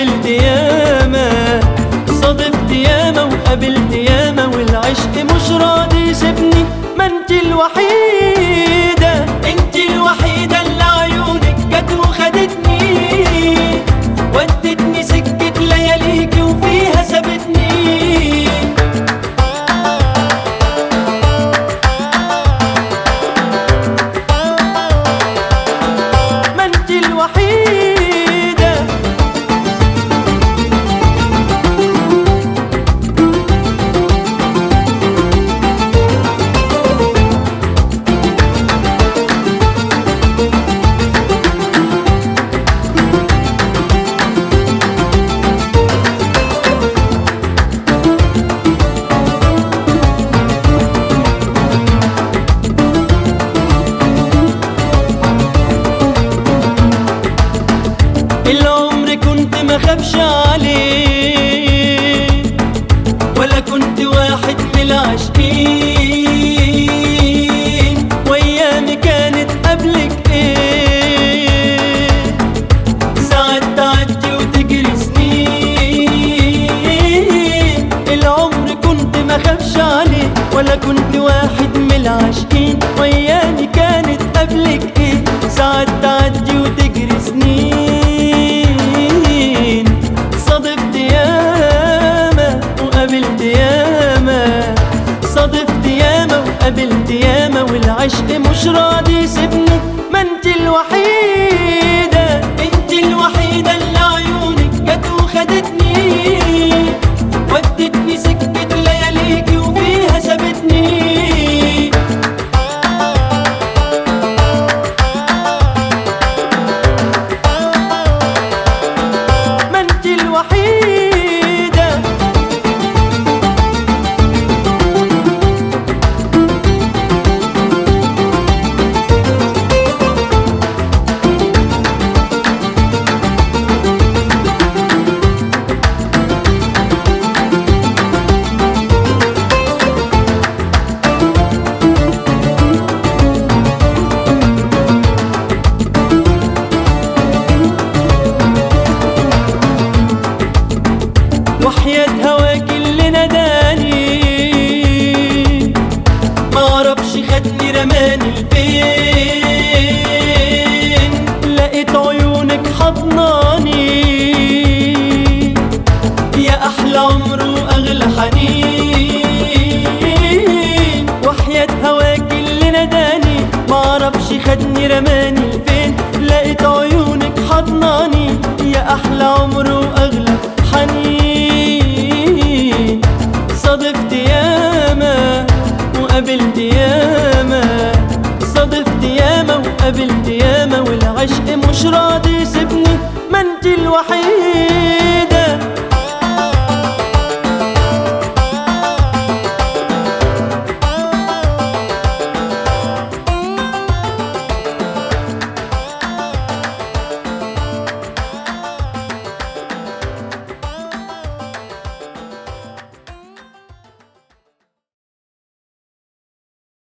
حاولت ياما صادفت ياما وقابلت ياما والعشق مش راضي يسيبني ما انت الوحيدة انت الوحيدة اللي عيونك جت وخدتني ودتني سكة لياليكي وفيها سابتني ما انت الوحيدة العمر كنت ما خافش عليه ولا كنت واحد من العاشقين وايامي كانت قبلك ايه ساعات تعدي وتجري سنين العمر كنت ما خافش عليه ولا كنت واحد من العاشقين